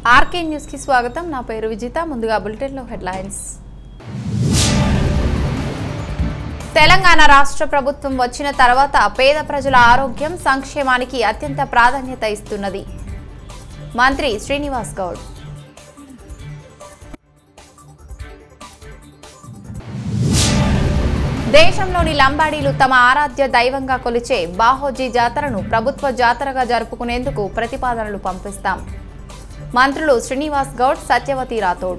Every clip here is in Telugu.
ఆర్కే న్యూస్ కి స్వాగతం నా పేరు విజిత ముందుగా బులెటిన్ లో హెడ్లైన్స్ తెలంగాణ రాష్ట్ర ప్రభుత్వం వచ్చిన తర్వాత పేద ప్రజల ఆరోగ్యం సంక్షేమానికి అత్యంత ప్రాధాన్యత ఇస్తున్నది మంత్రి శ్రీనివాస్ గౌడ్ దేశంలోని లంబాడీలు తమ ఆరాధ్య దైవంగా కొలిచే బాహోజీ జాతరను ప్రభుత్వ జాతరగా జరుపుకునేందుకు ప్రతిపాదనలు పంపిస్తాం మంత్రులు శ్రీనివాస్ గౌడ్ సత్యవతి రాథోడ్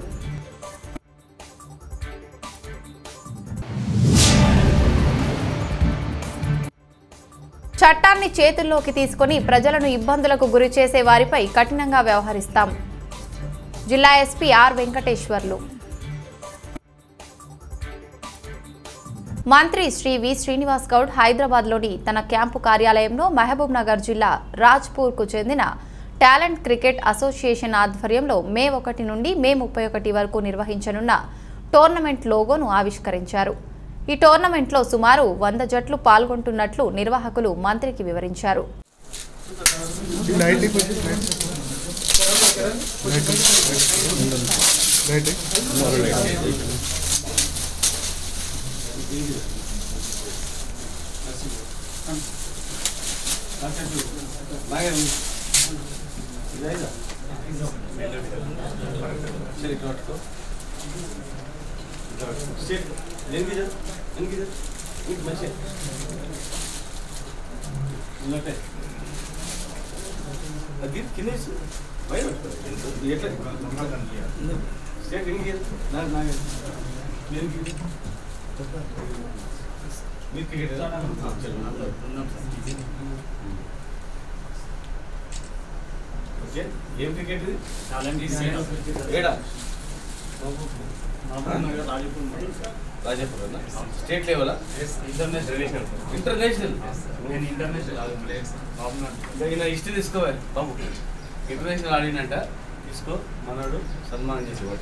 చట్టాన్ని చేతుల్లోకి తీసుకొని ప్రజలను ఇబ్బందులకు గురి చేసే వారిపై కఠినంగా వ్యవహరిస్తాం జిల్లా ఎస్పీ ఆర్ వెంకటేశ్వర్లు మంత్రి శ్రీ వి శ్రీనివాస్ గౌడ్ హైదరాబాద్లోని తన క్యాంపు కార్యాలయంలో మహబూబ్ నగర్ జిల్లా రాజ్పూర్కు చెందిన టాలెంట్ క్రికెట్ అసోసియేషన్ ఆధ్వర్యంలో మే ఒకటి నుండి మే ముప్పై ఒకటి వరకు నిర్వహించనున్న టోర్నమెంట్ లోగోను ఆవిష్కరించారు ఈ టోర్నమెంట్లో సుమారు వంద జట్లు పాల్గొంటున్నట్లు నిర్వాహకులు మంత్రికి వివరించారు లైట్ కొంచెం లైట్ లైట్ ఏం క్రికెట్ ఇది ఏడా రాజపూర్ స్టేట్ లెవెలా ఇంటర్నేషనల్ ఇంటర్నేషనల్ నేను ఇంటర్నేషనల్ ఆడలేదు ఈయన హిస్టరీ తీసుకోవాలి బాబు ఇంటర్నేషనల్ ఆడినంట తీసుకో మనోడు సన్మానం చేసేవాడు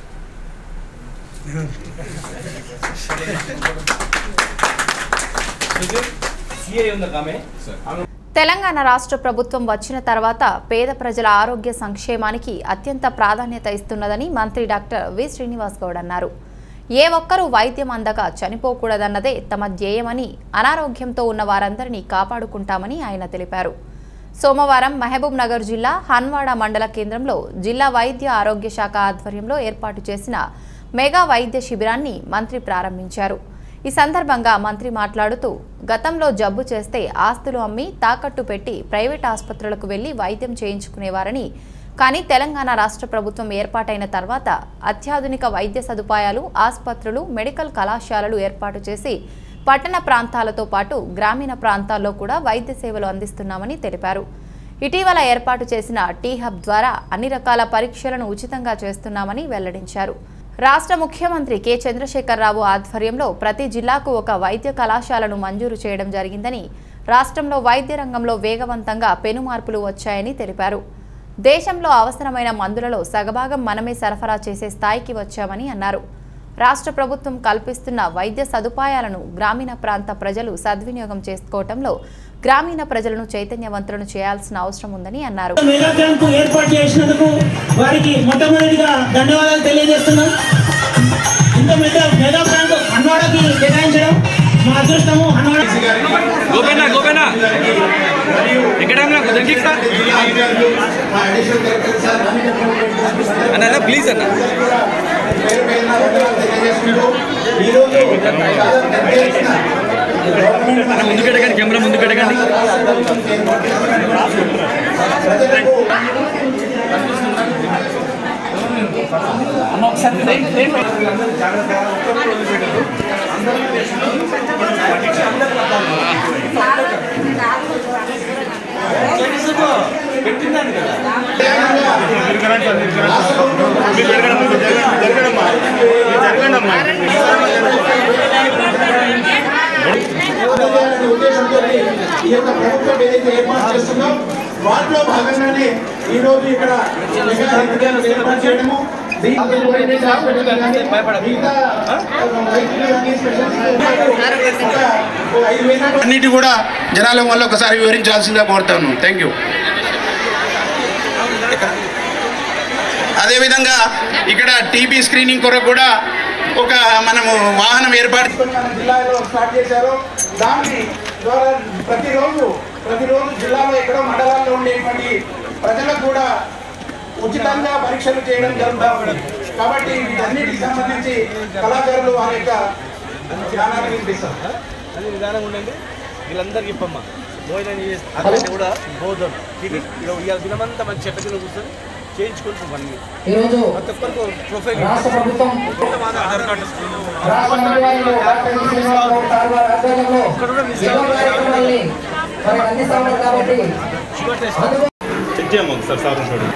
సిఐ ఉందా ఆమె ఆమె తెలంగాణ రాష్ట్ర ప్రభుత్వం వచ్చిన తర్వాత పేద ప్రజల ఆరోగ్య సంక్షేమానికి అత్యంత ప్రాధాన్యత ఇస్తున్నదని మంత్రి డాక్టర్ వి శ్రీనివాస్ గౌడ్ అన్నారు ఏ ఒక్కరూ వైద్యం అందక చనిపోకూడదన్నదే తమ ధ్యేయమని అనారోగ్యంతో ఉన్న వారందరినీ కాపాడుకుంటామని ఆయన తెలిపారు సోమవారం మహబూబ్ నగర్ జిల్లా హన్వాడ మండల కేంద్రంలో జిల్లా వైద్య ఆరోగ్య శాఖ ఆధ్వర్యంలో ఏర్పాటు చేసిన మెగా వైద్య శిబిరాన్ని మంత్రి ప్రారంభించారు ఈ సందర్భంగా మంత్రి మాట్లాడుతూ గతంలో జబ్బు చేస్తే ఆస్తులు అమ్మి తాకట్టు పెట్టి ప్రైవేట్ ఆసుపత్రులకు వెళ్లి వైద్యం చేయించుకునేవారని కానీ తెలంగాణ రాష్ట్ర ప్రభుత్వం ఏర్పాటైన తర్వాత అత్యాధునిక వైద్య సదుపాయాలు ఆసుపత్రులు మెడికల్ కళాశాలలు ఏర్పాటు చేసి పట్టణ ప్రాంతాలతో పాటు గ్రామీణ ప్రాంతాల్లో కూడా వైద్య సేవలు అందిస్తున్నామని తెలిపారు ఇటీవల ఏర్పాటు చేసిన టీ హబ్ ద్వారా అన్ని రకాల పరీక్షలను ఉచితంగా చేస్తున్నామని వెల్లడించారు రాష్ట్ర ముఖ్యమంత్రి కె చంద్రశేఖరరావు ఆధ్వర్యంలో ప్రతి జిల్లాకు ఒక వైద్య కళాశాలను మంజూరు చేయడం జరిగిందని రాష్ట్రంలో వైద్య రంగంలో వేగవంతంగా పెను మార్పులు వచ్చాయని తెలిపారు దేశంలో అవసరమైన మందులలో సగభాగం మనమే సరఫరా చేసే స్థాయికి వచ్చామని అన్నారు రాష్ట్ర ప్రభుత్వం కల్పిస్తున్న వైద్య సదుపాయాలను గ్రామీణ ప్రాంత ప్రజలు సద్వినియోగం చేసుకోవటంలో గ్రామీణ ప్రజలను చైతన్యవంతులను చేయాల్సిన అవసరం ఉందని అన్నారు మెగా క్యాంపు ఏర్పాటు చేసినందుకు వారికి మొట్టమొదటిగా ధన్యవాదాలు తెలియజేస్తున్నాం ఇంత మెగా మెగా క్యాంపు హన్వాడకి కేటాయించడం మా అదృష్టము హన్వాడ గోపేనా గోపేనా ఎక్కడ దగ్గర అన్న ప్లీజ్ అన్న అన్న ముందు పెట్టకండి కెమెరా ముందు పెట్టకండి చేయాలనే ఉద్దేశంతో ఈ యొక్క ప్రభుత్వం ఏదైతే ఏర్పాటు చేస్తుందో వాటిలో భాగంగానే ఈ రోజు ఇక్కడ మెగా హెల్త్ క్యాంప్ ఏర్పాటు చేయడము దీంట్లో ఓరియంటెడ్ హాస్పిటల్ కానీ మిగతా వైద్యులు కానీ స్పెషలిస్ట్ ఒక ఐదు వేల అన్నిటి కూడా జనాల వల్ల ఒకసారి వివరించాల్సిందిగా కోరుతాను థ్యాంక్ యూ అదేవిధంగా ఇక్కడ టీబీ స్క్రీనింగ్ కొరకు కూడా ఒక మనము వాహనం ఏర్పాటు తీసుకొని మన జిల్లాలో స్టార్ట్ చేశారు దాన్ని ద్వారా ప్రతిరోజు ప్రతిరోజు జిల్లాలో ఎక్కడో మండలాల్లో ఉండేటువంటి ప్రజలకు కూడా ఉచితంగా పరీక్షలు చేయడం జరుగుతూ ఉంది కాబట్టి వీటన్నిటికి సంబంధించి కళాకారులు వారి యొక్క జ్ఞానాన్ని వినిపిస్తారు అది నిదానంగా ఉండండి వీళ్ళందరికీ చెప్పమ్మా భోజనం చేసి అట్లయితే కూడా భోజనం తిని ఇవాళ దినమంతా మంచి చెట్ల కింద కూర్చొని చేయించుకొని పని ఈరోజు ప్రతి ఒక్కరికి ప్రొఫైల్ రాష్ట్ర ప్రభుత్వం ఆధార్ కార్డు రాష్ట్ర మంత్రివర్యులు డాక్టర్ వి. శ్రీనివాసరావు సార్ వారి ఆధ్వర్యంలో ఎన్నో కార్యక్రమాల్ని మరి అందిస్తా ఉన్నారు కాబట్టి అందులో చెక్ చేయము ఒకసారి సార్ ఉంటాడు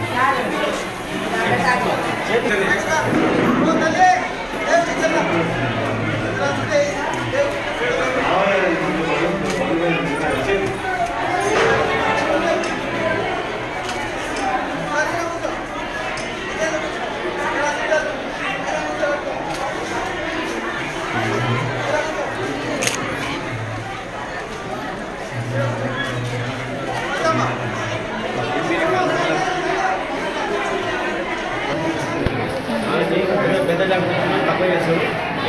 పెద్ద డాక్టర్ తక్కువ చేశారు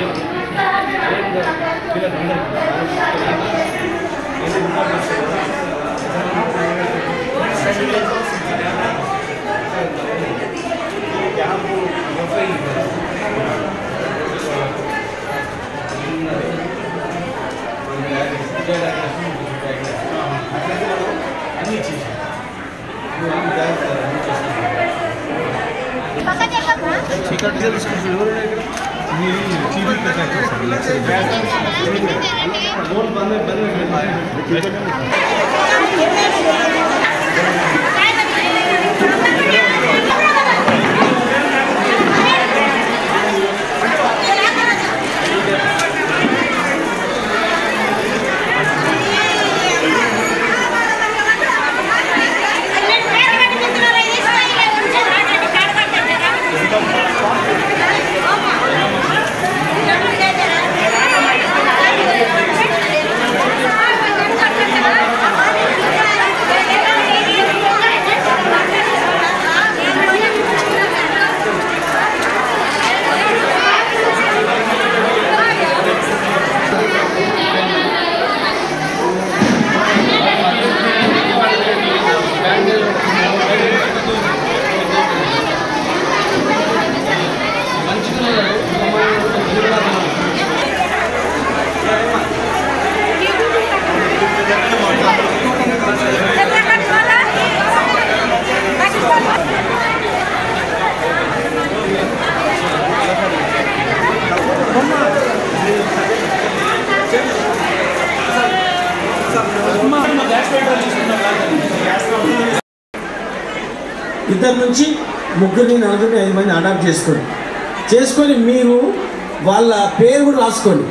ఇద్దరు నుంచి ముగ్గురిని నలుగురిని ఐదు మంది అడాప్ట్ చేసుకోండి చేసుకొని మీరు వాళ్ళ పేరు కూడా రాసుకోండి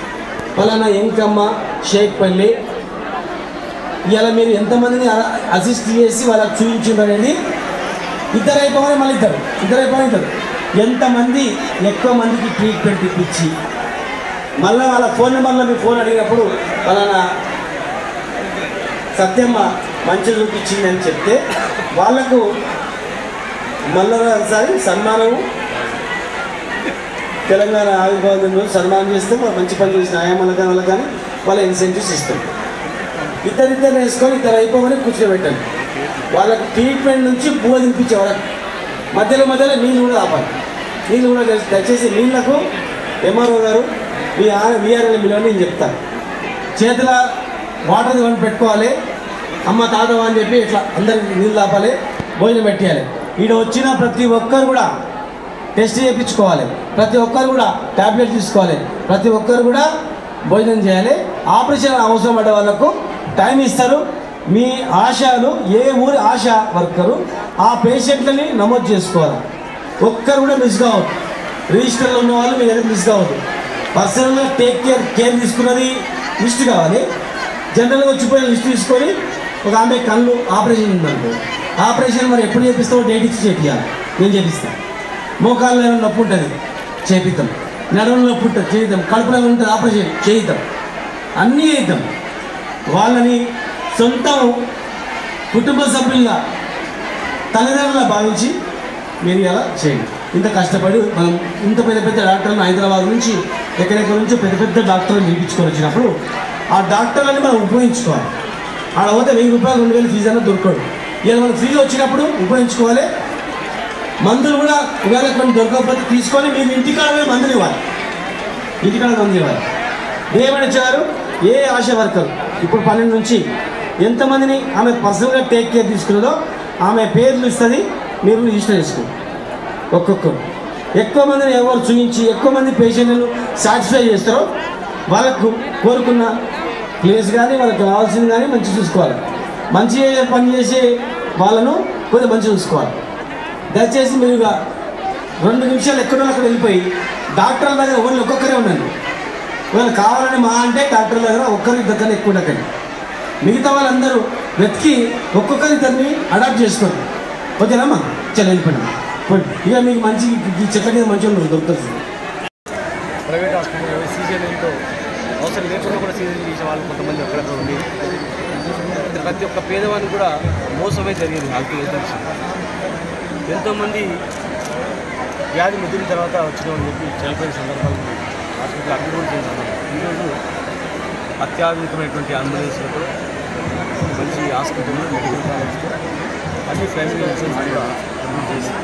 పలానా ఎంకమ్మ షేక్పల్లి ఇలా మీరు ఎంతమందిని అసిస్ట్ చేసి వాళ్ళకి చూపించారు అనేది ఇద్దరు అయిపోవాలి మళ్ళీ ఇద్దరు ఇద్దరు అయిపోవాలి ఇద్దరు ఎంతమంది ఎక్కువ మందికి ట్రీట్మెంట్ ఇప్పించి మళ్ళీ వాళ్ళ ఫోన్ నెంబర్లో మీ ఫోన్ అడిగినప్పుడు పలానా సత్యమ్మ మంచి చూపించింది అని చెప్తే వాళ్ళకు మళ్ళీ ఒకసారి సన్మానము తెలంగాణ ఆవిర్భావం దినం రోజు సన్మానం చేస్తే వాళ్ళు మంచి పని చేసిన ఆయామాలకు కానీ వాళ్ళకి కానీ వాళ్ళ ఇన్సెంటివ్స్ ఇస్తాం ఇద్దరిద్దరు వేసుకొని ఇద్దరు అయిపోమని కూర్చోబెట్టండి వాళ్ళకి ట్రీట్మెంట్ నుంచి పువ్వు తినిపించే వరకు మధ్యలో మధ్యలో నీళ్ళు కూడా ఆపాలి నీళ్ళు కూడా దయ- దయచేసి నీళ్లకు ఎంఆర్ఓ గారు మీ విఆర్ఎల్ మిలని నేను చెప్తాను చేతుల వాటర్ కొని పెట్టుకోవాలి అమ్మ తాత అని చెప్పి ఇట్లా అందరికి నీళ్ళు ఆపాలి భోజనం పెట్టేయాలి ఈడ వచ్చిన ప్రతి ఒక్కరు కూడా టెస్ట్ చేయించుకోవాలి ప్రతి ఒక్కరు కూడా ట్యాబ్లెట్ తీసుకోవాలి ప్రతి ఒక్కరు కూడా భోజనం చేయాలి ఆపరేషన్ అవసరం పడే వాళ్ళకు టైం ఇస్తారు మీ ఆశాలు ఏ ఊరి ఆశా వర్కరు ఆ పేషెంట్లని నమోదు చేసుకోవాలి ఒక్కరు కూడా మిస్ కావద్దు రిజిస్టర్లో ఉన్న వాళ్ళు మీ దగ్గర మిస్ కావద్దు పర్సనల్గా టేక్ కేర్ కేర్ తీసుకున్నది లిస్ట్ కావాలి జనరల్గా వచ్చిపోయిన లిస్ట్ తీసుకొని ఒక ఆమె కళ్ళు ఆపరేషన్ ఉందనుకో ఆపరేషన్ మరి ఎప్పుడు చేపిస్తావో డేట్ ఇచ్చి చేపియాలి నేను చేపిస్తాను మోకాళ్ళు ఏమైనా నొప్పి ఉంటుంది చేపిద్దాం నడుములో నొప్పి ఉంటుంది చేయిద్దాం కడుపులో ఏమైనా ఉంటుంది ఆపరేషన్ చేయిద్దాం అన్నీ చేయిద్దాం వాళ్ళని సొంతం కుటుంబ సభ్యులుగా తల్లిదండ్రులుగా భావించి మీరు ఇలా చేయండి ఇంత కష్టపడి మనం ఇంత పెద్ద పెద్ద డాక్టర్లు హైదరాబాద్ నుంచి ఎక్కడెక్కడ నుంచో పెద్ద పెద్ద డాక్టర్లు పిలిపించుకొని వచ్చినప్పుడు ఆ డాక్టర్లని మనం ఉపయోగించుకోవాలి ఆడ పోతే వెయ్యి రూపాయలు రెండు వేలు ఫీజు అన్న దొరకడు ఇలా మనం ఫ్రీగా వచ్చినప్పుడు ఉపయోగించుకోవాలి మందులు కూడా ఒకవేళ కొన్ని దొరకకపోతే తీసుకొని మీరు ఇంటికాడ పోయి మందులు ఇవ్వాలి ఇంటికాడ మందులు ఇవ్వాలి ఏమని ఇచ్చారు ఏ ఆశా వర్కర్ ఇప్పుడు పన్నెండు నుంచి ఎంతమందిని ఆమె పర్సనల్గా టేక్ కేర్ తీసుకున్నదో ఆమె పేర్లు ఇస్తుంది మీరు రిజిస్టర్ చేసుకోండి ఒక్కొక్కరు ఎక్కువ మందిని ఎవరు చూపించి ఎక్కువ మంది పేషెంట్లను సాటిస్ఫై చేస్తారో వాళ్ళకు కోరుకున్న ప్లేస్ కానీ వాళ్ళకి కావాల్సింది కానీ మంచి చూసుకోవాలి మంచి పని చేసే వాళ్ళను కొద్దిగా మంచి చూసుకోవాలి దయచేసి మీరు ఇక రెండు నిమిషాలు ఎక్కడో అక్కడ వెళ్ళిపోయి డాక్టర్ల దగ్గర ఎవరు ఒక్కొక్కరే ఉండండి వాళ్ళు కావాలని మా అంటే డాక్టర్ల దగ్గర ఒక్కరి దగ్గర ఎక్కువ ఉండకండి మిగతా వాళ్ళందరూ వెతికి ఒక్కొక్కరి ఇద్దరిని అడాప్ట్ చేసుకోండి ఓకేనమ్మా చల్ వెళ్ళిపోండి పోండి. ఇక మీకు మంచి ఈ చెట్ల కింద మంచి వాళ్ళు దొరుకుతుంది ప్రైవేట్ హాస్పిటల్ సీజన్తో అవసరం లేకుండా కూడా సీజన్ చేసే వాళ్ళు కొంతమంది అక్కడక్కడ ఉండి ప్రతి ఒక్క పేదవాడిని కూడా మోసమే జరిగింది హెల్త్ ఏజెన్సీ ఎంతోమంది వ్యాధి ముదిరిన తర్వాత వచ్చినామని చెప్పి చనిపోయిన సందర్భాలు ఉన్నాయి. హాస్పిటల్ అడ్మిట్ కూడా చేశాను ఈరోజు అత్యాధునికమైనటువంటి అంబులెన్స్లతో మంచి హాస్పిటల్ మెడికల్ కాలేజ్తో అన్ని ప్రైమరీ మెడిసిన్స్ కూడా అడ్మిట్ చేసి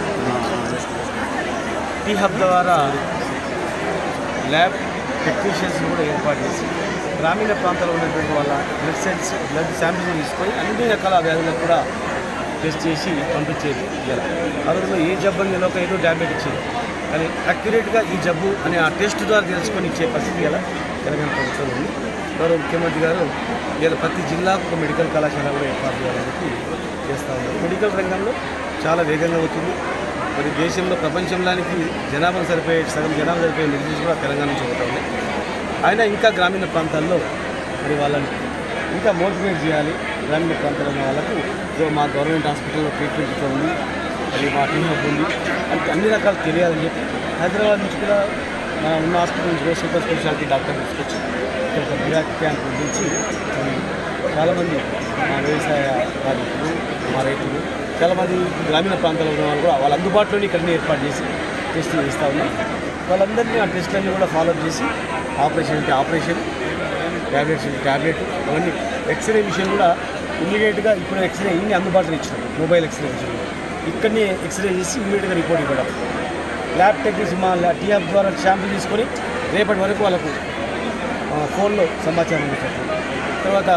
టీ హబ్ ద్వారా ల్యాబ్ టెక్నీషియన్స్ కూడా ఏర్పాటు చేసి గ్రామీణ ప్రాంతాల్లో ఉన్నటువంటి వాళ్ళ బ్లడ్ సెల్స్ బ్లడ్ శాంపిల్స్ తీసుకొని అన్ని రకాల వ్యాధులకు కూడా టెస్ట్ చేసి పంపించేది ఇవాళ ఆ రోజుల్లో ఏ జబ్బు అని తెలియక ఏదో ట్యాబ్లెట్ ఇచ్చేది కానీ అక్యురేట్గా ఈ జబ్బు అనే ఆ టెస్ట్ ద్వారా తెలుసుకొని ఇచ్చే పరిస్థితి ఇలా తెలంగాణ ప్రభుత్వం ఉంది గౌరవ ముఖ్యమంత్రి గారు ఇలా ప్రతి జిల్లాకు ఒక మెడికల్ కళాశాల కూడా ఏర్పాటు చేయాలని చెప్పి చేస్తూ ఉన్నారు మెడికల్ రంగంలో చాలా వేగంగా అవుతుంది మరి దేశంలో ప్రపంచంలోనికి జనాభా సరిపోయే సగం జనాభా సరిపోయే మెడిసిన్స్ కూడా తెలంగాణ నుంచి అవుతా ఉన్నాయి అయినా ఇంకా గ్రామీణ ప్రాంతాల్లో మరి వాళ్ళని ఇంకా మోటివేట్ చేయాలి గ్రామీణ ప్రాంతాల్లో ఉన్న వాళ్ళకు ఇదిగో మా గవర్నమెంట్ హాస్పిటల్లో ట్రీట్మెంట్ ఇక్కడ ఉంది మరి మా టీమ్ హబ్ ఉంది అంటే అన్ని రకాలు తెలియాలని చెప్పి హైదరాబాద్ నుంచి కూడా మన ఉన్న హాస్పిటల్ నుంచి కూడా సూపర్ స్పెషాలిటీ డాక్టర్ తీసుకొచ్చి ఇక్కడ ఒక మిరాక్ క్యాంప్ గురించి మరి చాలామంది మా వ్యవసాయ కార్మికులు మా రైతులు చాలామంది గ్రామీణ ప్రాంతాల్లో ఉన్న వాళ్ళు కూడా వాళ్ళ అందుబాటులోనే ఇక్కడనే ఏర్పాటు చేసి టెస్ట్ చేస్తూ ఉన్నాం వాళ్ళందరినీ ఆ టెస్ట్లన్నీ కూడా ఫాలో చేసి ఆపరేషన్ అంటే ఆపరేషన్ ట్యాబ్లెట్స్ అంటే ట్యాబ్లెట్ అవన్నీ ఎక్స్రే విషయం కూడా ఇమీడియట్గా ఇప్పుడు ఎక్స్రే ఇన్ని అందుబాటులో ఇచ్చినాం మొబైల్ ఎక్స్రే విషయం ఇక్కడనే ఎక్స్రే చేసి ఇమీడియట్గా రిపోర్ట్ ఇవ్వడం ల్యాబ్ టెక్నీషియన్ మా టీఆర్ ద్వారా శాంపిల్ తీసుకొని రేపటి వరకు వాళ్ళకు ఆ, ఫోన్లో సమాచారం ఇచ్చారు తర్వాత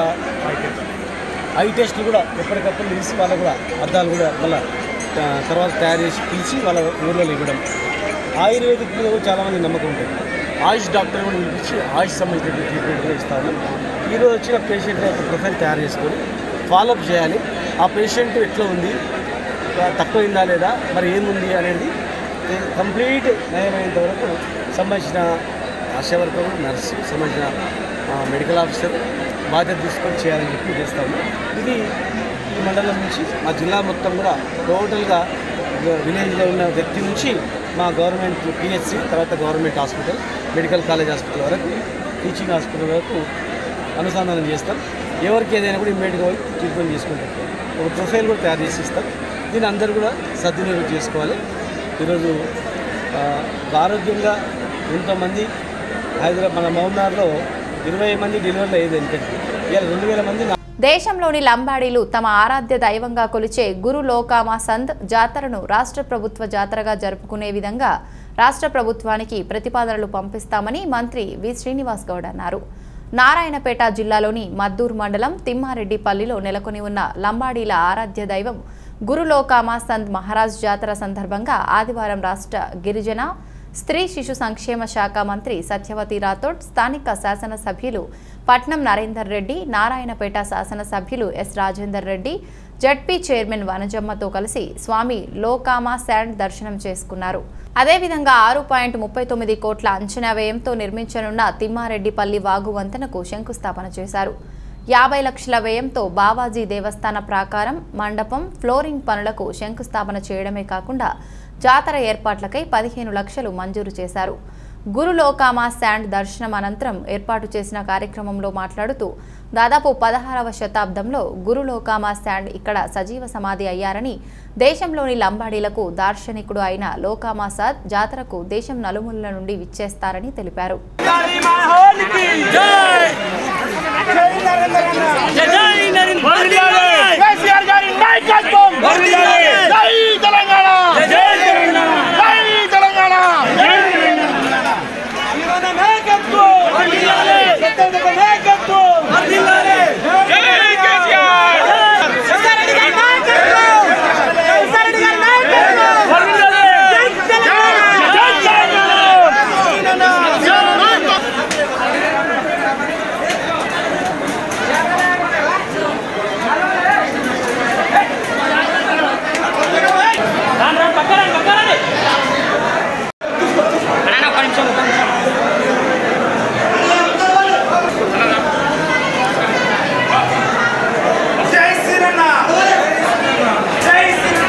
ఐ టెస్ట్లు కూడా ఎప్పటికప్పుడు పిలిచి వాళ్ళకు కూడా అద్దాలు కూడా మళ్ళీ తర్వాత తయారు చేసి పిలిచి వాళ్ళ ఊర్లలో ఇవ్వడం ఆయుర్వేదిక్ మీద కూడా చాలామంది నమ్మకం ఉంటుంది ఆయుష్ డాక్టర్ కూడా పిలిపించి ఆయుష్ సంబంధించిన ట్రీట్మెంట్ కూడా ఇస్తా ఉన్నాం ఈరోజు వచ్చిన పేషెంట్ యొక్క ప్రొఫైల్ తయారు చేసుకొని ఫాలోఅప్ చేయాలి ఆ పేషెంట్ ఎట్లా ఉంది తక్కువైందా లేదా మరి ఏముంది అనేది కంప్లీట్ నయమైనంత వరకు సంబంధించిన ఆశా వర్కర్ నర్సు సంబంధించిన ఆ, మెడికల్ ఆఫీసర్ బాధ్యత తీసుకొని చేయాలని చెప్పి చేస్తాము ఇది ఈ మండలం నుంచి మా జిల్లా మొత్తం కూడా టోటల్గా విలేజ్లో ఉన్న వ్యక్తి నుంచి మా గవర్నమెంట్ పిహెచ్సి తర్వాత government hospital medical college hospital వరకు టీచింగ్ హాస్పిటల్ వరకు అనుసంధానం చేస్తాం ఎవరికి ఏదైనా కూడా ఇమ్మీడియట్గా పోయి ట్రీట్మెంట్ చేసుకుంటాం ఒక ప్రొఫైల్ కూడా తయారు చేసి ఇస్తాం దీన్ని అందరూ కూడా సద్వినియోగం చేసుకోవాలి ఈరోజు ఆ, ఆరోగ్యంగా ఎంతోమంది హైదరాబాద్ మన మౌనార్లో ఇరవై మంది డెలివరీలు అయ్యేది ఎందుకంటే ఇవాళ రెండు వేల మంది నా- దేశంలోని లంబాడీలు తమ ఆరాధ్య దైవంగా కొలిచే గురు లోకామా సంద్ జాతరను రాష్ట్ర ప్రభుత్వ జాతరగా జరుపుకునే విధంగా రాష్ట్ర ప్రభుత్వానికి ప్రతిపాదనలు పంపిస్తామని మంత్రి వి శ్రీనివాస్ గౌడ్ అన్నారు నారాయణపేట జిల్లాలోని మద్దూరు మండలం తిమ్మారెడ్డిపల్లిలో నెలకొని ఉన్న లంబాడీల ఆరాధ్య దైవం గురులోకామా సంద్ మహారాజ్ జాతర సందర్భంగా ఆదివారం రాష్ట్ర గిరిజన స్త్రీ శిశు సంక్షేమ శాఖ మంత్రి సత్యవతి రాథోడ్ స్థానిక శాసనసభ్యులు పట్నం నరేందర్ రెడ్డి నారాయణపేట శాసనసభ్యులు S Rajender Reddy ZP chairman వనజమ్మతో కలిసి స్వామి లోకామా శాండ్ దర్శనం చేసుకున్నారు అదేవిధంగా ఆరు పాయింట్ ముప్పై తొమ్మిది కోట్ల అంచనా వ్యయంతో నిర్మించనున్న తిమ్మారెడ్డిపల్లి వాగు వంతెనకు శంకుస్థాపన చేశారు యాభై లక్షల వ్యయంతో బావాజీ దేవస్థాన ప్రాకారం మండపం ఫ్లోరింగ్ పనులకు శంకుస్థాపన చేయడమే కాకుండా జాతర ఏర్పాట్లకై పదిహేను లక్షలు మంజూరు చేశారు గురులోకామా శాండ్ దర్శనం అనంతరం ఏర్పాటు చేసిన కార్యక్రమంలో మాట్లాడుతూ దాదాపు పదహారవ శతాబ్దంలో గురులోకామా స్టాండ్ ఇక్కడ సజీవ సమాధి అయ్యారని దేశంలోని లంబాడీలకు దార్శనికుడు అయిన లోకామాసాద్ జాతరకు దేశం నలుమూలల నుండి విచ్చేస్తారని తెలిపారు కేసీఆర్ గారి నాయకత్వం జై తెలంగాణ జై తెలంగాణ జై శ్రీరన్న జై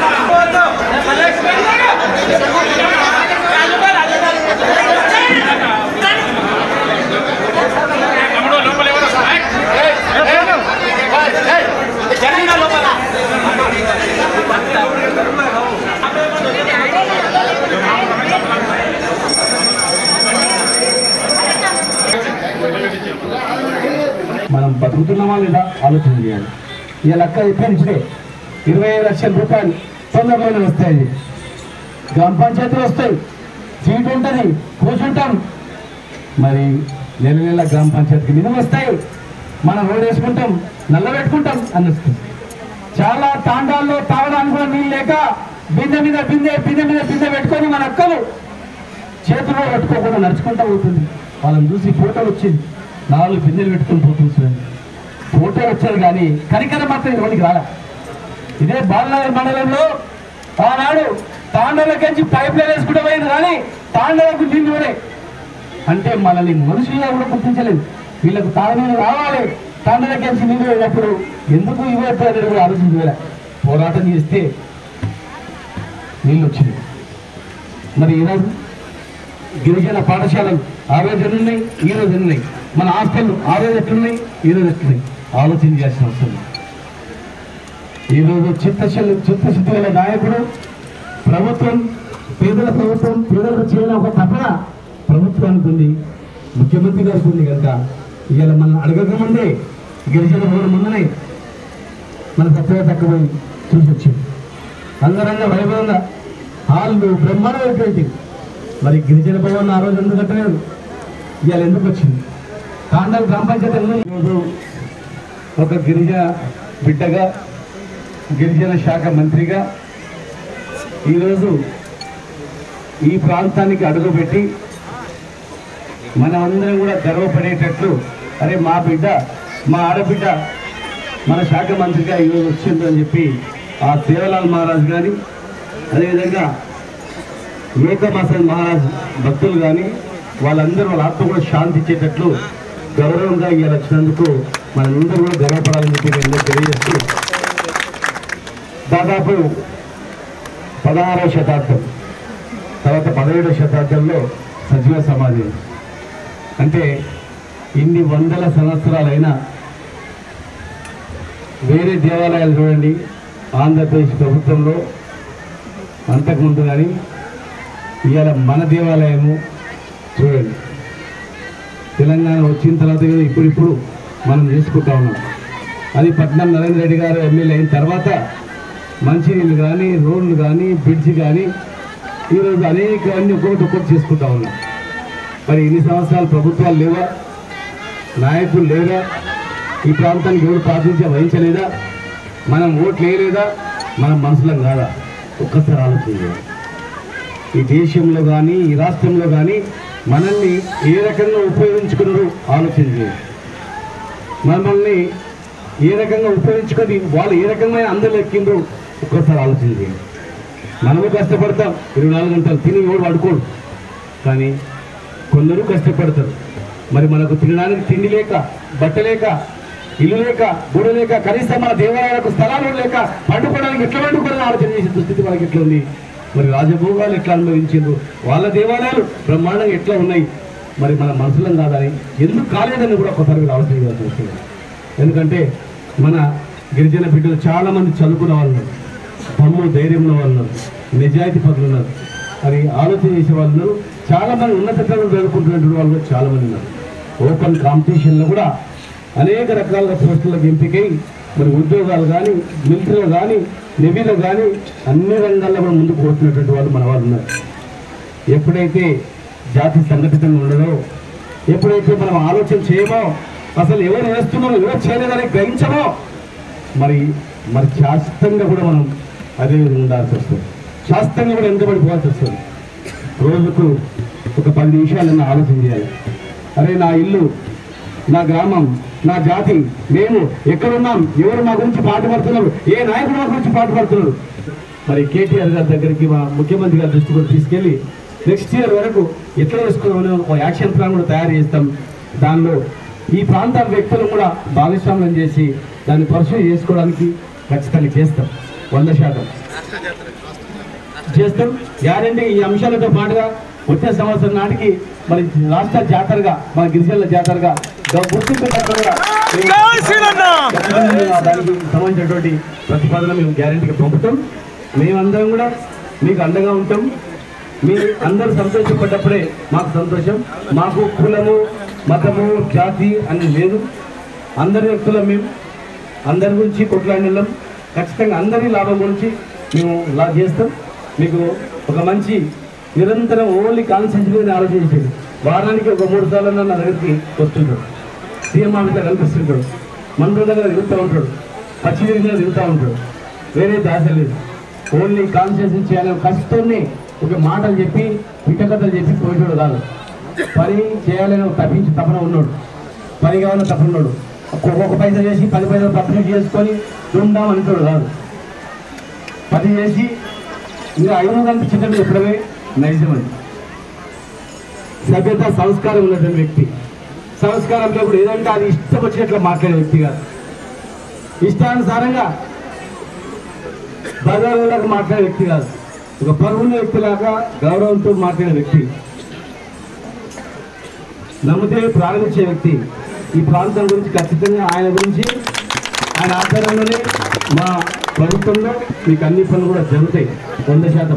మనం బతుకుతున్నామా లేదా ఆలోచన చేయాలి ఈ లెక్క ఇప్పించడే ఇరవై ఐదు లక్షల రూపాయలు తొందరలోనే వస్తాయి గ్రామ పంచాయతీలు వస్తాయి సీట్ ఉంటుంది కూర్చుంటాం మరి నెల నెల గ్రామ పంచాయతీకి నిధులు వస్తాయి మనం రోడ్ వేసుకుంటాం నల్ల పెట్టుకుంటాం అని వస్తుంది చాలా తాండాల్లో తాగడానికి కూడా నీళ్ళు లేక బిందె మీద బిందె బిందె మీద బిందె పెట్టుకొని మన అక్కలు చేతుల్లో పెట్టుకోకుండా నడుచుకుంటూ పోతుంది వాళ్ళని చూసి ఫోటో వచ్చింది నాలుగు బిందెలు పెట్టుకొని పోతుంది చూడండి ఫోటో వచ్చారు కానీ కనికరం మాత్రం ఇవ్వడానికి రాలా ఇదే బాలనగర్ మండలంలో ఆనాడు తాండలకించి పైప్ లైన్ వేసుకుంటూ పోయింది కానీ తాండలకు నీళ్ళు ఇవ్వలే అంటే మనల్ని మనుషులుగా కూడా గుర్తించలేదు వీళ్ళకు తాగునీళ్ళు రావాలి తాండలకించి నీళ్ళు వేసినప్పుడు ఎందుకు ఇవ్వట్లేదు కూడా ఆలోచించలే పోరాటం చేస్తే నీళ్ళు వచ్చింది మరి ఈరోజు గిరిజన పాఠశాలలు ఆ రోజు ఎన్నున్నాయి ఈ రోజు ఎన్నున్నాయి మన హాస్టల్ ఆ రోజు ఎట్లున్నాయి ఈ రోజు ఎట్లున్నాయి ఆలోచన చేయాల్సిన అవసరం ఉంది. ఈరోజు చిత్తశుద్ధి చిత్తశుద్ధి గల నాయకుడు ప్రభుత్వం పేదల ప్రభుత్వం పేదలకు చేయాలని ఒక తపన ప్రభుత్వానికి ఉంది ముఖ్యమంత్రి గారికి ఉంది కనుక ఇవాళ మనం అడగకముందే గిరిజన భవన్ ముందునే మన సత్యగా తక్కువ చూసి వచ్చింది అంగరంగ వైభవంగా హాళ్ళు బ్రహ్మాండమైనటువంటి మరి గిరిజన భవన్ ఆ రోజు ఎందుకు కట్టలేదు ఇవాళ ఎందుకు వచ్చింది తాండల్ గ్రామ పంచాయతీ ఎందుకు ఈరోజు ఒక గిరిజన బిడ్డగా గిరిజన శాఖ మంత్రిగా ఈరోజు ఈ ప్రాంతానికి అడుగుపెట్టి మనమందరం కూడా గర్వపడేటట్లు అరే మా బిడ్డ మా ఆడబిడ్డ మన శాఖ మంత్రిగా ఈరోజు వచ్చింది అని చెప్పి ఆ దేవలాల్ మహారాజ్ కానీ అదేవిధంగా ఏకమాసన్ మహారాజ్ భక్తులు కానీ వాళ్ళందరూ వాళ్ళ ఆత్మ కూడా శాంతి ఇచ్చేటట్లు గౌరవంగా ఇవాళ వచ్చినందుకు మనందరూ కూడా గర్వపడాలని చెప్పి నేను అందరికీ తెలియజేస్తూ దాదాపు పదహారవ శతాబ్దం తర్వాత పదిహేడవ శతాబ్దంలో సజీవ సమాజం అంటే ఇన్ని వందల సంవత్సరాలైనా వేరే దేవాలయాలు చూడండి ఆంధ్రప్రదేశ్ ప్రభుత్వంలో అంతకుముందు కానీ ఇవాళ మన దేవాలయము చూడండి తెలంగాణ వచ్చిన తర్వాత కదా ఇప్పుడిప్పుడు మనం చేసుకుంటా ఉన్నాం అది పట్నం నరేంద్ర రెడ్డి గారు ఎమ్మెల్యే అయిన తర్వాత మంచినీళ్ళు కానీ రోడ్లు కానీ బ్రిడ్జి కానీ ఈరోజు అనేక అన్ని ఒక్కొక్కటి ఒక్కొక్కటి చేసుకుంటా ఉన్నాం మరి ఇన్ని సంవత్సరాలు ప్రభుత్వాలు లేవా నాయకులు లేరా ఈ ప్రాంతానికి ఎవరు ప్రాతినిధ్యం వహించలేదా మనం ఓట్లు వేయలేదా మనం మనుషులం కాదా ఒక్కసారి ఆలోచన చేయాలి ఈ దేశంలో కానీ ఈ రాష్ట్రంలో కానీ మనల్ని ఏ రకంగా ఉపయోగించుకున్నారో ఆలోచన చేయాలి మనల్ని ఏ రకంగా ఉపయోగించుకొని వాళ్ళు ఏ రకమైన అందరూ ఎక్కిండ్రో ఒక్కసారి ఆలోచన చేయండి మనము కష్టపడతాం ఇరవై నాలుగు గంటలు తిని ఎవడు పడుకోడు కానీ కొందరు కష్టపడతారు మరి మనకు తినడానికి తిండి లేక బట్ట లేక ఇల్లు లేక గుడి లేక కనీసం మన దేవాలయాలకు స్థలాలు లేక పండుకోవడానికి ఎట్లా పండుకోవాలని ఆలోచన చేసే దుస్థితి మనకి ఎట్లా ఉంది మరి రాజభోగాలు ఎట్లా అనుభవించిండ్రు వాళ్ళ దేవాలయాలు బ్రహ్మాండంగా ఎట్లా ఉన్నాయి మరి మన మనసులం కాదని ఎందుకు కాలేదని కూడా ఒకసారి మీరు ఆలోచన చేయాల్సి వస్తుంది ఎందుకంటే మన గిరిజన బిడ్డలు చాలామంది చదువుకున్న వాళ్ళు ఉన్నారు దమ్ము ధైర్యం ఉన్న వాళ్ళు ఉన్నారు నిజాయితీ పనులు ఉన్నారు మరి ఆలోచన చేసే వాళ్ళు ఉన్నారు చాలామంది ఉన్నత చదువులు చదువుకుంటున్నటువంటి వాళ్ళు కూడా చాలామంది ఉన్నారు ఓపెన్ కాంపిటీషన్లో కూడా అనేక రకాల పోస్టులకు ఎంపికై మరి ఉద్యోగాలు కానీ మిలిటరీలో కానీ నెవీలో కానీ అన్ని రంగాల్లో కూడా ముందుకు పోతున్నటువంటి వాళ్ళు మన వాళ్ళు ఉన్నారు ఎప్పుడైతే జాతి సంఘటితంగా ఉండదో ఎప్పుడైతే మనం ఆలోచన చేయమో అసలు ఎవరు వేస్తున్నారో ఎవరు చేయలేదని గ్రహించమో మరి మరి శాస్త్రంగా కూడా మనం అదే విధంగా ఉండాల్సి వస్తుంది శాస్త్రంగా కూడా వెనుకబడిపోవాల్సి వస్తుంది రోజుకు ఒక పది నిమిషాలన్నా ఆలోచన చేయాలి అరే నా ఇల్లు నా గ్రామం నా జాతి మేము ఎక్కడున్నాం ఎవరు మా గురించి పాట పడుతున్నారు ఏ నాయకుడు మా గురించి పాట పడుతున్నారు మరి కేటీఆర్ గారి దగ్గరికి మా ముఖ్యమంత్రి గారి దృష్టి కూడా తీసుకెళ్ళి నెక్స్ట్ ఇయర్ వరకు ఎట్లా చేసుకున్నామని ఒక యాక్షన్ ప్లాన్ కూడా తయారు చేస్తాం దానిలో ఈ ప్రాంత వ్యక్తులు కూడా భాగస్వామ్యం చేసి దాన్ని పర్సూ చేసుకోవడానికి ఖచ్చితంగా చేస్తాం వంద శాతం చేస్తాం గ్యారంటీ ఈ అంశాలతో పాటుగా వచ్చే సంవత్సరం నాటికి మరి రాష్ట్ర జాతరగా మన గిరిజనుల జాతరగా గుర్తింపు పత్రం కూడా ఖచ్చితంగా దానికి సంబంధించినటువంటి ప్రతిపాదన మేము గ్యారంటీగా పంపుతాం మేమందరం కూడా మీకు అండగా ఉంటాం మీ అందరూ సంతోషపడ్డప్పుడే మాకు సంతోషం మాకు కులము మతము జాతి అని లేదు అందరి వ్యక్తులం మేము అందరి గురించి కొట్లాడినాం ఖచ్చితంగా అందరి లాభం గురించి మేము లా చేస్తాం మీకు ఒక మంచి నిరంతరం ఓన్లీ కాన్సెన్ట్రేషన్ ఆలోచించేది వారానికి ఒక మూడు సార్లు నా దగ్గరికి వస్తుంటాడు సీఎం ఆఫీస్లో కనిపిస్తుంటాడు మంత్రుల దగ్గర తిరుగుతూ ఉంటాడు పచ్చి దగ్గర తిరుగుతూ ఉంటాడు వేరే దాస లేదు ఓన్లీ కాన్సన్ట్రేషన్ చేయాలని కష్టంని ఒక మాటలు చెప్పి పిట్టకథలు చెప్పి పోయేటోడు కాదు పని చేయాలని ఒక తప్పించి తపన ఉన్నాడు పని కావాలని తపన ఉన్నాడు ఒక్కొక్క పైసా చేసి పది పైసలు తప్పని చేసుకొని ఉందాం అంటాడు కాదు పని చేసి ఇంకా ఐదు కనిపించేటట్టు చెప్పడమే నైజం అది సభ్యత సంస్కారం ఉన్నటువంటి వ్యక్తి సంస్కారంలో కూడా ఏదంటే అది ఇష్టం వచ్చినట్లు మాట్లాడే వ్యక్తి కాదు ఇష్టానుసారంగా బజార్లకు మాట్లాడే వ్యక్తి కాదు ఒక పరువున్న వ్యక్తిలాగా గౌరవంతో మాట్లాడే వ్యక్తి నమ్మితే ప్రారంభించే వ్యక్తి ఈ ప్రాంతం గురించి ఖచ్చితంగా ఆయన గురించి ఆయన ఆధ్వర్యంలోనే మా ప్రభుత్వంలో మీకు అన్ని పనులు కూడా జరుగుతాయి వంద శాతం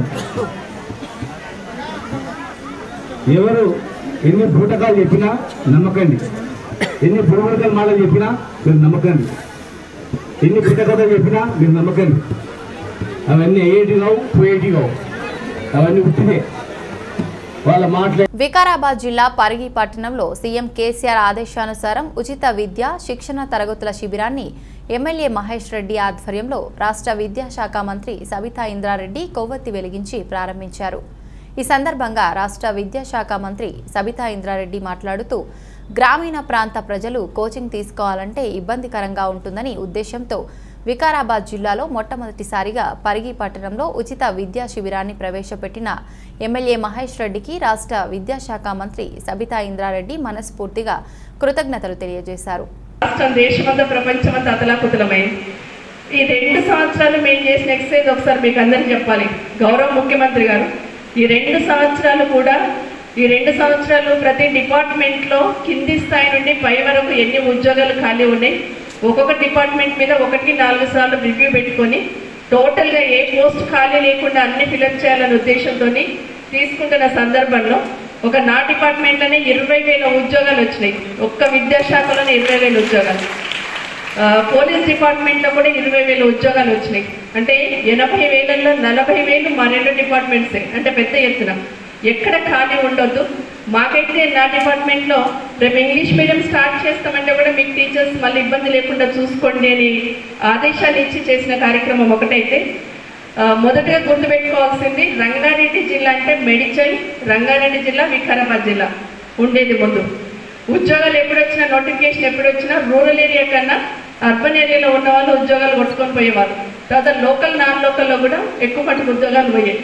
ఎవరు ఎన్ని బూటకాలు చెప్పినా నమ్మకండి ఎన్ని బుడబుడకల మాటలు చెప్పినా మీరు నమ్మకండి ఎన్ని పుట్టకథలు చెప్పినా మీరు నమ్మకండి అవన్నీ అయ్యేటి కావు పోయేటి కావు అవన్నీ ఉట్టిదే వాళ్ళ మాటలే వికారాబాద్ జిల్లా పరిగి పట్టణంలో సీఎం కేసీఆర్ ఆదేశానుసారం ఉచిత విద్య శిక్షణ తరగతుల శిబిరాన్ని ఎమ్మెల్యే మహేష్ రెడ్డి ఆధ్వర్యంలో రాష్ట్ర విద్యాశాఖ మంత్రి సబితా ఇంద్రారెడ్డి కొవ్వొత్తి వెలిగించి ప్రారంభించారు ఈ సందర్భంగా రాష్ట్ర విద్యాశాఖ మంత్రి సబితా ఇంద్రారెడ్డి మాట్లాడుతూ గ్రామీణ ప్రాంత ప్రజలు కోచింగ్ తీసుకోవాలంటే ఇబ్బందికరంగా ఉంటుందని ఉద్దేశంతో వికారాబాద్ జిల్లాలో మొట్టమొదటిసారిగా పరిగి పట్టణంలో ఉచిత విద్యా శిబిరాన్ని ప్రవేశపెట్టిన ఎమ్మెల్యే మహేష్ రెడ్డికి రాష్ట్ర విద్యాశాఖ మంత్రి సబితా ఇంద్రారెడ్డి మనస్ఫూర్తిగా కృతజ్ఞతలు తెలియజేశారు రాష్ట్రం దేశమంతా ప్రపంచమంతా అతలాకుతలమైంది ఈ రెండు సంవత్సరాలు మేము చేసిన ఎక్సర్సైజ్ ఒకసారి మీకు అందరికీ చెప్పాలి గౌరవ ముఖ్యమంత్రి గారు ఈ రెండు సంవత్సరాలు కూడా ఈ రెండు సంవత్సరాలు ప్రతి డిపార్ట్మెంట్లో కింది స్థాయి నుండి పై వరకు ఎన్ని ఉద్యోగాలు ఖాళీ ఉన్నాయి ఒక్కొక్క డిపార్ట్మెంట్ మీద ఒకటికి నాలుగు సార్లు రివ్యూ పెట్టుకొని టోటల్గా ఏ పోస్ట్ ఖాళీ లేకుండా అన్ని ఫిలప్ చేయాలనే ఉద్దేశంతో తీసుకుంటున్న సందర్భంలో ఒక నా డిపార్ట్మెంట్లోనే ఇరవై వేల ఉద్యోగాలు వచ్చినాయి ఒక్క విద్యాశాఖలోనే ఇరవై వేల ఉద్యోగాలు ఆ, పోలీస్ డిపార్ట్మెంట్లో కూడా ఇరవై వేల ఉద్యోగాలు వచ్చినాయి అంటే ఎనభై వేలలో నలభై వేలు మా రెండు డిపార్ట్మెంట్సే అంటే పెద్ద ఎత్తున ఎక్కడ ఖాళీ ఉండొద్దు మాకైతే నా డిపార్ట్మెంట్లో రేపు ఇంగ్లీష్ మీడియం స్టార్ట్ చేస్తామంటే కూడా మీకు టీచర్స్ మళ్ళీ ఇబ్బంది లేకుండా చూసుకోండి అని ఆదేశాలు ఇచ్చి చేసిన కార్యక్రమం ఒకటైతే ఆ, మొదటగా గుర్తుపెట్టుకోవాల్సింది రంగారెడ్డి జిల్లా అంటే మెడిచల్ రంగారెడ్డి జిల్లా వికారాబాద్ జిల్లా ఉండేది ముందు ఉద్యోగాలు ఎప్పుడు వచ్చినా నోటిఫికేషన్ ఎప్పుడు వచ్చినా రూరల్ ఏరియా కన్నా అర్బన్ ఏరియాలో ఉన్న వాళ్ళు ఉద్యోగాలు కొట్టుకొని పోయేవారు తర్వాత లోకల్ నాన్ లోకల్లో కూడా ఎక్కువ మటుకు ఉద్యోగాలు పోయాయి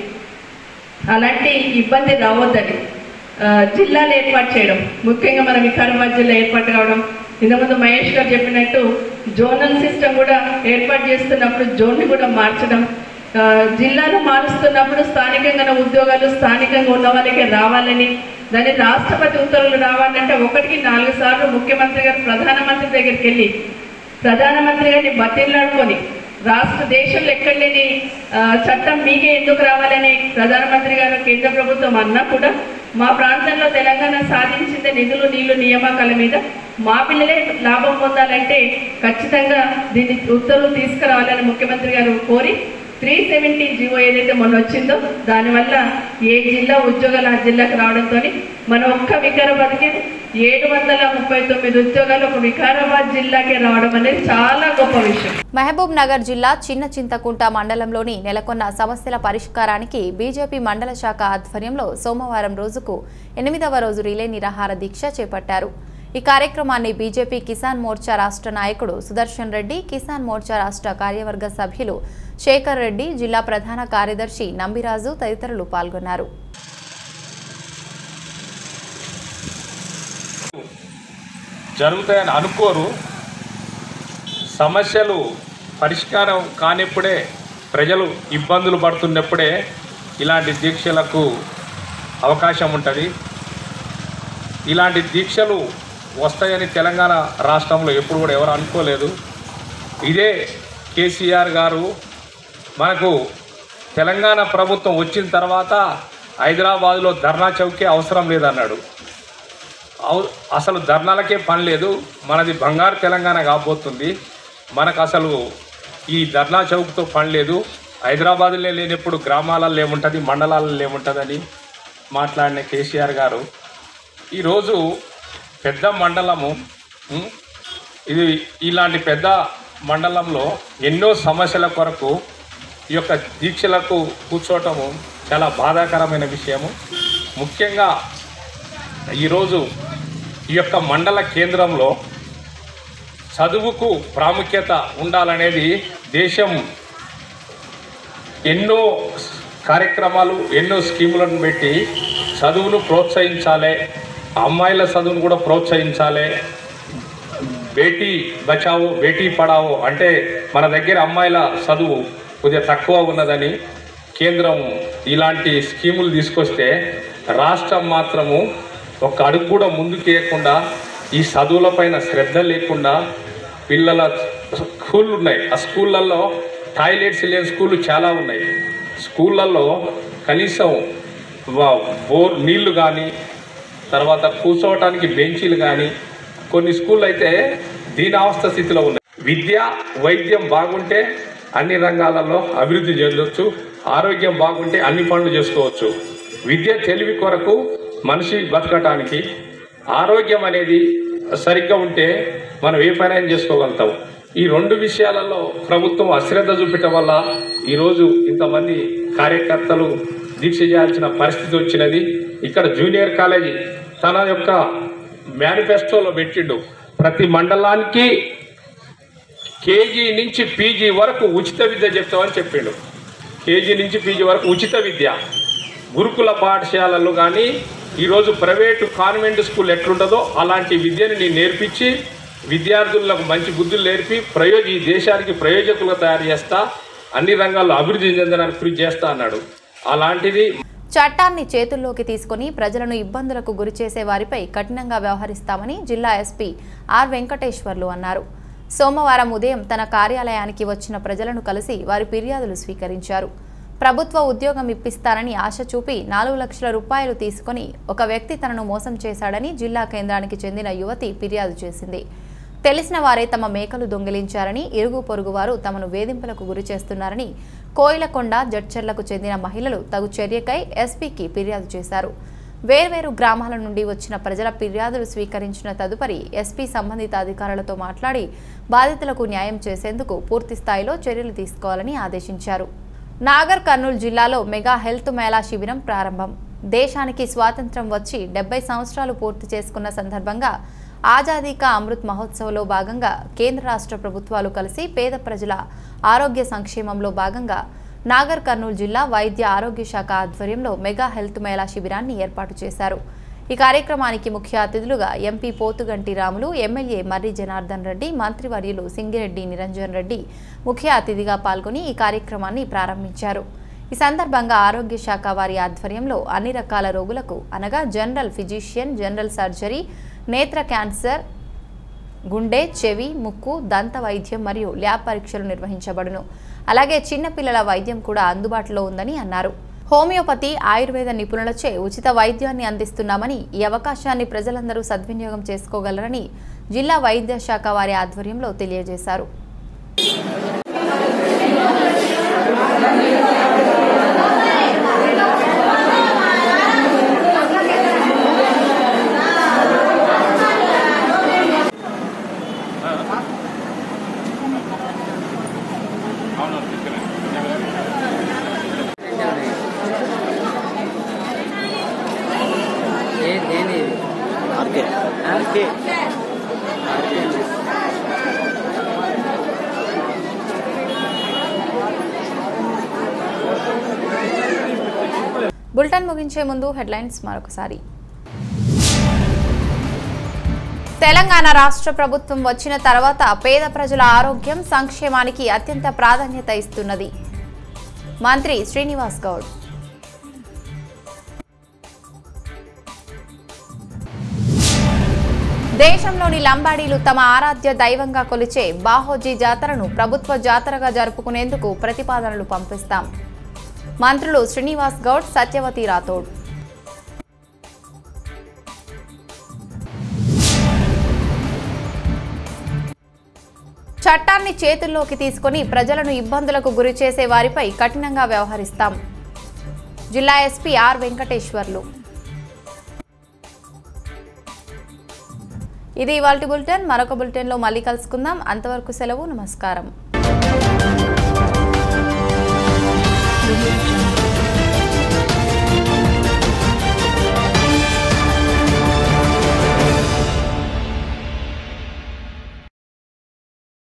అలాంటి ఇబ్బంది రావద్దని ఆ, జిల్లాలు ఏర్పాటు చేయడం ముఖ్యంగా మన వికారాబాద్ జిల్లా ఏర్పాటు కావడం ఇంతకుముందు మహేష్ గారు చెప్పినట్టు జోనల్ సిస్టమ్ కూడా ఏర్పాటు చేస్తున్నప్పుడు జోన్ని కూడా మార్చడం ఆ, జిల్లాను మారుస్తున్నప్పుడు స్థానికంగా ఉన్న ఉద్యోగాలు స్థానికంగా ఉన్న వాళ్ళకే రావాలని దాని రాష్ట్రపతి ఉత్తర్వులు రావాలంటే ఒకటికి నాలుగు సార్లు ముఖ్యమంత్రి గారు ప్రధానమంత్రి దగ్గరికి వెళ్ళి ప్రధానమంత్రి గారిని బతిలాడుకొని రాష్ట్ర దేశంలో ఎక్కడ లేని ఆ, చట్టం మీకే ఎందుకు రావాలని ప్రధానమంత్రి గారు కేంద్ర ప్రభుత్వం అన్నా కూడా మా ప్రాంతంలో తెలంగాణ సాధించిందే నిధులు నీళ్లు నియామకాల మీద మా పిల్లలే లాభం పొందాలంటే ఖచ్చితంగా దీన్ని ఉత్తర్వులు తీసుకురావాలని ముఖ్యమంత్రి గారు కోరి త్రీ సెవెంటీ జీవో ఏదైతే మొన్న వచ్చిందో దానివల్ల ఏ జిల్లా ఉద్యోగాలు ఆ జిల్లాకు రావడంతో మన ఒక్క వికారాబాద్కి ఏడు వందల ముప్పై తొమ్మిది ఉద్యోగాలు ఒక వికారాబాద్ జిల్లాకే రావడం అనేది చాలా గొప్ప విషయం మహబూబ్ నగర్ జిల్లా చిన్న చింతకుంట మండలంలోని నెలకొన్న సమస్యల పరిష్కారానికి బీజేపీ మండల శాఖ ఆధ్వర్యంలో సోమవారం రోజుకు ఎనిమిదవ రోజు రిలే నిరాహార దీక్ష చేపట్టారు ఈ కార్యక్రమాన్ని బీజేపీ కిసాన్ మోర్చా రాష్ట్ర నాయకుడు సుదర్శన్ రెడ్డి కిసాన్ మోర్చా రాష్ట్ర కార్యవర్గ సభ్యులు శేఖర్ రెడ్డి జిల్లా ప్రధాన కార్యదర్శి నంబిరాజు తదితరులు పాల్గొన్నారు జరుగుతాయని అనుకోరు సమస్యలు పరిష్కారం కానిప్పుడే ప్రజలు ఇబ్బందులు పడుతున్నప్పుడే ఇలాంటి దీక్షలకు అవకాశం ఉంటుంది ఇలాంటి దీక్షలు వస్తాయని తెలంగాణ రాష్ట్రంలో ఎప్పుడు కూడా ఎవరు అనుకోలేదు ఇదే కేసీఆర్ గారు మనకు తెలంగాణ ప్రభుత్వం వచ్చిన తర్వాత హైదరాబాద్లో ధర్నా చౌకే అవసరం లేదన్నాడు అవు- అసలు ధర్నాలకే పని లేదు మనది బంగారు తెలంగాణ కాబోతుంది మనకు అసలు ఈ ధర్నా చౌక్తో పని లేదు హైదరాబాద్లో లేనప్పుడు గ్రామాలలో ఏముంటుంది మండలాలలో ఏముంటుందని మాట్లాడిన కేసీఆర్ గారు ఈరోజు పెద్ద మండలము ఉం, ఇది ఇలాంటి పెద్ద మండలంలో ఎన్నో సమస్యల కొరకు ఈ యొక్క దీక్షలకు కూర్చోవటము చాలా బాధాకరమైన విషయము ముఖ్యంగా ఈరోజు ఈ యొక్క మండల కేంద్రంలో చదువుకు ప్రాముఖ్యత ఉండాలనేది దేశం ఎన్నో కార్యక్రమాలు ఎన్నో స్కీములను పెట్టి చదువును ప్రోత్సహించాలి అమ్మాయిల చదువును కూడా ప్రోత్సహించాలి బేటీ బచావో బేటీ పడావో అంటే మన దగ్గర అమ్మాయిల చదువు కొద్దిగా తక్కువ ఉన్నదని కేంద్రం ఇలాంటి స్కీములు తీసుకొస్తే రాష్ట్రం మాత్రము ఒక అడుగు కూడా ముందుకేయకుండా ఈ చదువులపైన శ్రద్ధ లేకుండా పిల్లల స్కూళ్ళు ఉన్నాయి ఆ స్కూళ్ళల్లో టాయిలెట్స్ లేని స్కూళ్ళు చాలా ఉన్నాయి స్కూళ్ళల్లో కనీసం వా- బోర్ నీళ్లు కానీ తర్వాత కూర్చోవటానికి బెంచీలు కానీ కొన్ని స్కూళ్ళు అయితే దీనావస్థ స్థితిలో ఉన్నాయి విద్య వైద్యం బాగుంటే అన్ని రంగాలలో అభివృద్ధి చెందొచ్చు ఆరోగ్యం బాగుంటే అన్ని పనులు చేసుకోవచ్చు విద్య తెలివి కొరకు మనిషి బతకటానికి ఆరోగ్యం అనేది సరిగ్గా ఉంటే మనం ఏ పనైనా చేసుకోగలుగుతాం ఈ రెండు విషయాలలో ప్రభుత్వం అశ్రద్ధ చూపటం వల్ల ఈరోజు ఇంతమంది కార్యకర్తలు దీక్ష చేయాల్సిన పరిస్థితి వచ్చినది ఇక్కడ జూనియర్ కాలేజీ తన యొక్క మేనిఫెస్టోలో పెట్టిండు ప్రతి మండలానికి కేజీ నుంచి పీజీ వరకు ఉచిత విద్య చెప్తామని చెప్పిండు కేజీ నుంచి పీజీ వరకు ఉచిత విద్య గురుకుల పాఠశాలలు కానీ ఈరోజు ప్రైవేటు కాన్వెంట్ స్కూల్ ఎట్లుంటుందో అలాంటి విద్యని నేను నేర్పించి విద్యార్థులకు మంచి బుద్ధులు నేర్పి ప్రయోజ ఈ దేశానికి ప్రయోజకులుగా తయారు చేస్తా అన్ని రంగాల్లో అభివృద్ధి చెందడానికి కృషి చేస్తా అన్నాడు అలాంటిది చట్టాన్ని చేతుల్లోకి తీసుకుని ప్రజలను ఇబ్బందులకు గురిచేసే వారిపై కఠినంగా వ్యవహరిస్తామని జిల్లా ఎస్పీ ఆర్ వెంకటేశ్వర్లు అన్నారు సోమవారం ఉదయం తన కార్యాలయానికి వచ్చిన ప్రజలను కలిసి వారి ఫిర్యాదులు స్వీకరించారు ప్రభుత్వ ఉద్యోగం ఇప్పిస్తానని ఆశ చూపి నాలుగు లక్షల రూపాయలు తీసుకుని ఒక వ్యక్తి తనను మోసం చేశాడని జిల్లా కేంద్రానికి చెందిన యువతి ఫిర్యాదు చేసింది తెలిసిన వారే తమ మేకలు దొంగిలించారని ఇరుగు పొరుగు వారు తమను వేధింపులకు గురి చేస్తున్నారని కోయిలకొండ జడ్చర్లకు చెందిన మహిళలు తగు చర్యకై ఎస్పీకి ఫిర్యాదు చేశారు వేర్వేరు గ్రామాల నుండి వచ్చిన ప్రజల ఫిర్యాదులు స్వీకరించిన తదుపరి ఎస్పీ సంబంధిత అధికారులతో మాట్లాడి బాధితులకు న్యాయం చేసేందుకు పూర్తి స్థాయిలో చర్యలు తీసుకోవాలని ఆదేశించారు నాగర్ కర్నూలు జిల్లాలో మెగా హెల్త్ మేళా శిబిరం ప్రారంభం దేశానికి స్వాతంత్రం వచ్చి డెబ్బై సంవత్సరాలు పూర్తి చేసుకున్న సందర్భంగా ఆజాదీ కా అమృత్ మహోత్సవ్లో భాగంగా కేంద్ర రాష్ట్ర ప్రభుత్వాలు కలిసి పేద ప్రజల ఆరోగ్య సంక్షేమంలో భాగంగా నాగర్ కర్నూలు జిల్లా వైద్య ఆరోగ్య శాఖ ఆధ్వర్యంలో మెగా హెల్త్ మేళా శిబిరాన్ని ఏర్పాటు చేశారు ఈ కార్యక్రమానికి ముఖ్య అతిథులుగా ఎంపీ పోతుగంటి రాములు ఎమ్మెల్యే మర్రి జనార్దన్ రెడ్డి మంత్రివర్యులు సింగిరెడ్డి నిరంజన్ రెడ్డి ముఖ్య అతిథిగా పాల్గొని ఈ కార్యక్రమాన్ని ప్రారంభించారు ఈ సందర్భంగా ఆరోగ్య శాఖ వారి ఆధ్వర్యంలో అన్ని రకాల రోగులకు అనగా జనరల్ ఫిజిషియన్ జనరల్ సర్జరీ నేత్ర క్యాన్సర్ గుండె చెవి ముక్కు దంత వైద్యం మరియు ల్యాబ్ పరీక్షలు నిర్వహించబడును అలాగే చిన్నపిల్లల వైద్యం కూడా అందుబాటులో ఉందని అన్నారు హోమియోపతి ఆయుర్వేద నిపుణులచే ఉచిత వైద్యాన్ని అందిస్తున్నామని ఈ అవకాశాన్ని ప్రజలందరూ సద్వినియోగం చేసుకోగలరని జిల్లా వైద్య శాఖ వారి ఆధ్వర్యంలో తెలియజేశారు బులెటిన్ ముగించే ముందు హెడ్లైన్స్ మరొకసారి తెలంగాణ రాష్ట్ర ప్రభుత్వం వచ్చిన తర్వాత పేద ప్రజల ఆరోగ్యం సంక్షేమానికి అత్యంత ప్రాధాన్యత ఇస్తున్నది మంత్రి శ్రీనివాస్ గౌడ్ దేశంలోని లంబాడీలు తమ ఆరాధ్య దైవంగా కొలిచే బాహోజీ జాతరను ప్రభుత్వ జాతరగా జరుపుకునేందుకు ప్రతిపాదనలు పంపిస్తాం మంత్రులు శ్రీనివాస్ గౌడ్ సత్యవతి రాథోడ్ చట్టాన్ని చేతుల్లోకి తీసుకొని ప్రజలను ఇబ్బందులకు గురి చేసే వారిపై కఠినంగా వ్యవహరిస్తాం జిల్లా ఎస్పీ ఆర్ వెంకటేశ్వర్లు ఇది ఇవాల్టి బులెటిన్ మరొక బులెటిన్లో మళ్ళీ కలుసుకుందాం అంతవరకు సెలవు నమస్కారం audio jungle.